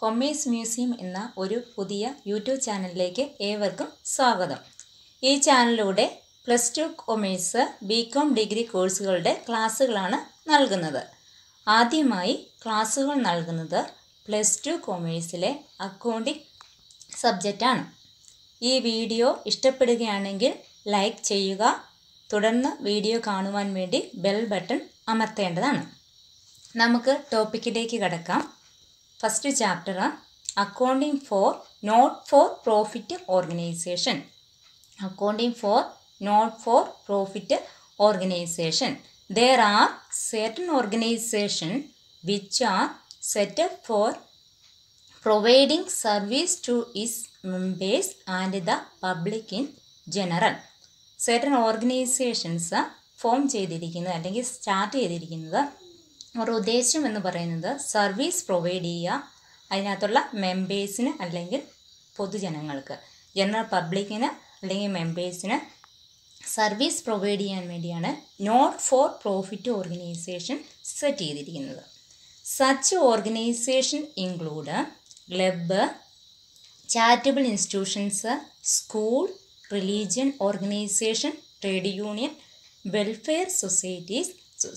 commerce museum എന്ന ഒരു പുതിയ യൂട്യൂബ് ചാനലിലേക്ക് ഏവർക്കും സ്വാഗതം ഈ ചാനലിലൂടെ plus two commerce B com degree കോഴ്സുകളുടെ ക്ലാസ്സുകളാണ് നൽകുന്നത് ആദ്യമായി ക്ലാസ്സുകൾ നൽകുന്നത് പ്ലസ് ടു കൊമേഴ്സിലെ അക്കൗണ്ടിംഗ് സബ്ജക്റ്റാണ് ഈ വീഡിയോ ഇഷ്ടപ്പെടുകയാണെങ്കിൽ ലൈക്ക് ചെയ്യുക തുടർന്ന് വീഡിയോ കാണുവാൻ വേണ്ടി ബെൽ ബട്ടൺ അമർത്തേണ്ടതാണ് നമുക്ക് ടോപ്പിക്കിലേക്ക് കടക്കാം first chapter accounting for not for profit organisation accounting for not for profit organisation there are certain organisation which are set up for providing service to its members and the public in general certain organisations form ചെയ്തിരിക്കുന്നത് അല്ലെങ്കിൽ start ചെയ്തിരിക്കുന്നത് അവരുടെ ഉദ്ദേശം എന്ന് പറയുന്നത് service provide ചെയ്യുക അതിനകത്തുള്ള മെമ്പേഴ്സിന് അല്ലെങ്കിൽ പൊതുജനങ്ങൾക്ക് ജനറൽ പബ്ലിക്കിന് അല്ലെങ്കിൽ മെമ്പേഴ്സിന് സർവീസ് പ്രൊവൈഡ് ചെയ്യാൻ വേണ്ടിയാണ് not for profit organisation set ചെയ്തിരിക്കുന്നത് such organisation include club charitable institutions school religion organisation trade union welfare societies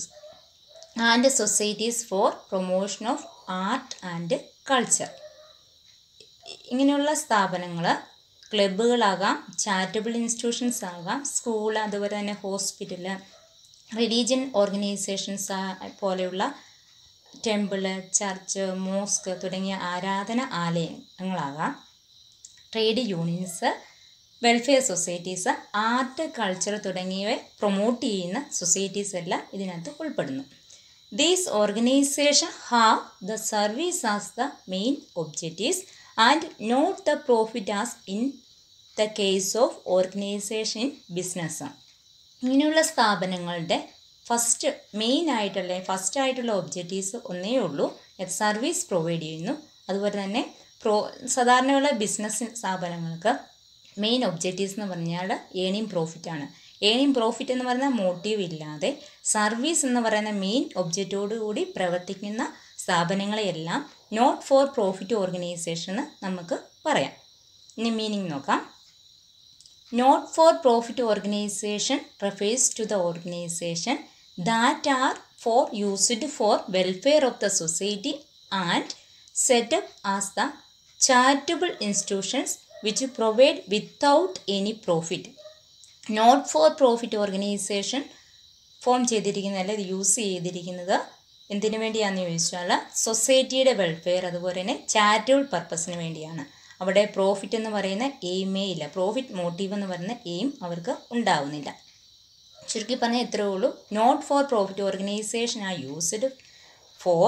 and societies for promotion of art and culture ഇങ്ങനെയുള്ള സ്ഥാപനങ്ങൾ ക്ലബ്ബുകളാകാം ചാരിറ്റബിൾ ഇൻസ്റ്റിറ്റ്യൂഷൻസ് ആകാം school അതുപോലെ തന്നെ hospital religion organisations പോലെയുള്ള temple church mosque തുടങ്ങിയ ആരാധന ആലയങ്ങളാകാം trade unions welfare societies art culture തുടങ്ങിയവ പ്രൊമോട്ട് ചെയ്യുന്ന സൊസൈറ്റീസ് എല്ലാം ഇതിനകത്ത് ഉൾപ്പെടുന്നു these organisation have the service as the main objectives and not the profit as in the case of organisation in business ഇങ്ങനെയുള്ള സ്ഥാപനങ്ങളുടെ ഫസ്റ്റ് മെയിൻ ആയിട്ടുള്ള first ആയിട്ടുള്ള objectives ഒന്നേ ഉള്ളൂ സർവീസ് പ്രൊവൈഡ് ചെയ്യുന്നു അതുപോലെ തന്നെ പ്രോ സാധാരണയുള്ള ബിസിനസ് സ്ഥാപനങ്ങൾക്ക് മെയിൻ ഒബ്ജക്റ്റീവ്സ് എന്ന് പറഞ്ഞാൽ ഏണിംഗ് പ്രോഫിറ്റ് ആണ് ഏണിംഗ് പ്രോഫിറ്റ് എന്ന് പറയുന്ന മോട്ടീവ് ഇല്ലാതെ സർവീസ് എന്ന് പറയുന്ന മെയിൻ ഒബ്ജക്റ്റോടുകൂടി പ്രവർത്തിക്കുന്ന സ്ഥാപനങ്ങളെയെല്ലാം നോട്ട് ഫോർ പ്രോഫിറ്റ് ഓർഗനൈസേഷൻ എന്ന് നമുക്ക് പറയാം ഇനി മീനിങ് നോക്കാം not for profit organisation refers to the organisation that are for used for welfare of the society and set up as the charitable institutions which provide without any profit not for profit organisation form ചെയ്തിരിക്കുന്നത് അല്ലെങ്കിൽ use ചെയ്തിരിക്കുന്നത് എന്തിനു വേണ്ടിയാണെന്ന് ചോദിച്ചാൽ സൊസൈറ്റിയുടെ welfare അതുപോലെ തന്നെ charitable പർപ്പസിന് വേണ്ടിയാണ് അവിടെ പ്രോഫിറ്റ് എന്ന് പറയുന്ന എയിമേ ഇല്ല പ്രോഫിറ്റ് മോട്ടീവ് എന്ന് പറയുന്ന എയിം അവർക്ക് ഉണ്ടാവുന്നില്ല ചുരുക്കി പറഞ്ഞാൽ ഇത്രയേ ഉള്ളൂ not for profit organization are used for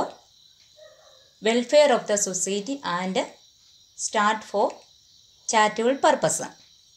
welfare of the society and start for charitable purpose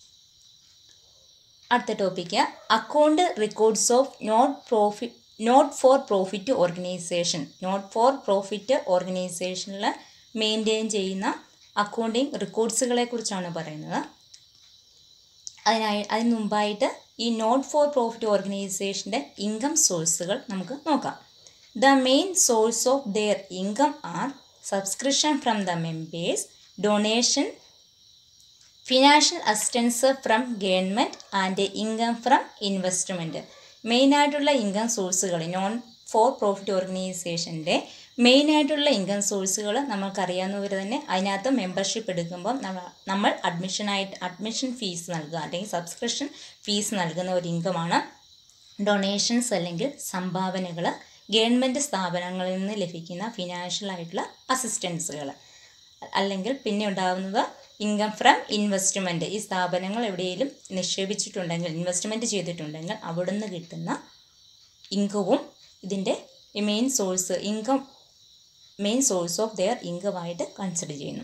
അടുത്ത topic account records of not profit not for profit organization not for profit ഓർഗനൈസേഷനിൽ മെയിൻറ്റെയിൻ ചെയ്യുന്ന accounting റെക്കോർഡ്സുകളെ കുറിച്ചാണ് പറയുന്നത് അതിനായി അതിന് മുമ്പായിട്ട് ഈ നോട്ട് ഫോർ പ്രോഫിറ്റ് ഓർഗനൈസേഷൻ്റെ ഇൻകം സോഴ്സുകൾ നമുക്ക് നോക്കാം the main source of their income are subscription from the members donation financial assistance from government and income from investment മെയിനായിട്ടുള്ള ഇൻകം സോഴ്സുകൾ നോൺ ഫോർ പ്രോഫിറ്റ് ഓർഗനൈസേഷൻ്റെ മെയിനായിട്ടുള്ള ഇൻകം സോഴ്സുകൾ നമ്മൾക്കറിയാവുന്നവർ തന്നെ അതിനകത്ത് മെമ്പർഷിപ്പ് എടുക്കുമ്പം നമ്മൾ അഡ്മിഷനായിട്ട് അഡ്മിഷൻ ഫീസ് നൽകുക അല്ലെങ്കിൽ സബ്സ്ക്രിപ്ഷൻ ഫീസ് നൽകുന്ന ഒരു ഇൻകമാണ് ഡൊണേഷൻസ് അല്ലെങ്കിൽ സംഭാവനകൾ ഗവൺമെൻറ് സ്ഥാപനങ്ങളിൽ നിന്ന് ലഭിക്കുന്ന ഫിനാൻഷ്യൽ ആയിട്ടുള്ള അസിസ്റ്റൻസുകൾ അല്ലെങ്കിൽ പിന്നെ ഉണ്ടാകുന്നത് ഇൻകം ഫ്രം ഇൻവെസ്റ്റ്മെൻറ്റ് ഈ സ്ഥാപനങ്ങൾ എവിടെയെങ്കിലും നിക്ഷേപിച്ചിട്ടുണ്ടെങ്കിൽ ഇൻവെസ്റ്റ്മെൻറ്റ് ചെയ്തിട്ടുണ്ടെങ്കിൽ അവിടെ നിന്ന് കിട്ടുന്ന ഇൻകവും ഇതിൻ്റെ main source income main source of their ഇൻകമായിട്ട് കൺസിഡർ ചെയ്യുന്നു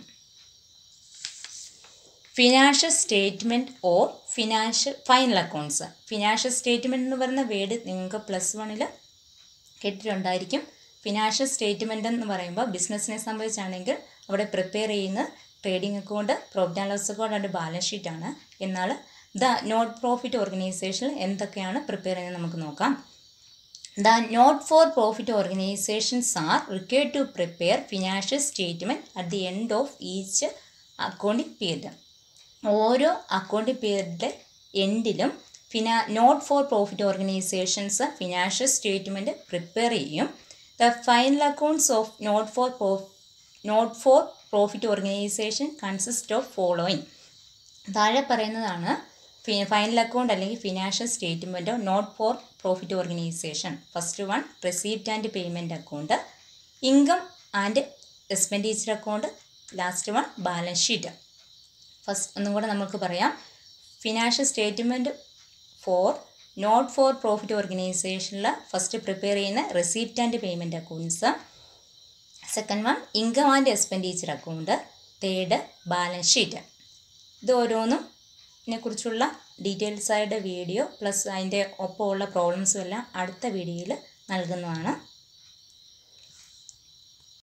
financial statement or financial final accounts financial statement എന്ന് പറയുന്ന വേർഡ് നിങ്ങൾക്ക് പ്ലസ് വണ്ണിൽ കേട്ടിട്ടുണ്ടായിരിക്കും ഫിനാൻഷ്യൽ സ്റ്റേറ്റ്മെൻറ്റ് എന്ന് പറയുമ്പോൾ ബിസിനസ്സിനെ സംബന്ധിച്ചാണെങ്കിൽ അവിടെ പ്രിപ്പയർ ചെയ്യുന്ന trading account profit and loss account and balance ഷീറ്റാണ് എന്നാൽ ദ നോട്ട് പ്രോഫിറ്റ് ഓർഗനൈസേഷനിൽ എന്തൊക്കെയാണ് പ്രിപ്പയർ ചെയ്യുന്നത് നമുക്ക് നോക്കാം the not for profit organizations are required to prepare financial statement at the end of each accounting period ഓരോ accounting പീരീഡിൻ്റെ എൻഡിലും ഫിനാ not for profit organizations financial statement prepare ചെയ്യും the final accounts of not for പ്രോ not for profit organization consist of following താഴെ പറയുന്നതാണ് final account അല്ലെങ്കിൽ financial statement not for profit organization first one receipt and payment account income and expenditure account last one balance sheet first ഒന്നും കൂടെ നമുക്ക് പറയാം financial statement for not for profit ഓർഗനൈസേഷനിൽ first prepare ചെയ്യുന്ന receipt and payment accounts second one income and expenditure account third balance sheet ഇത് ഓരോന്നും ഇതിനെക്കുറിച്ചുള്ള details ആയിട്ട് വീഡിയോ പ്ലസ് അതിൻ്റെ ഒപ്പമുള്ള പ്രോബ്ലംസും എല്ലാം അടുത്ത വീഡിയോയിൽ നൽകുന്നതാണ്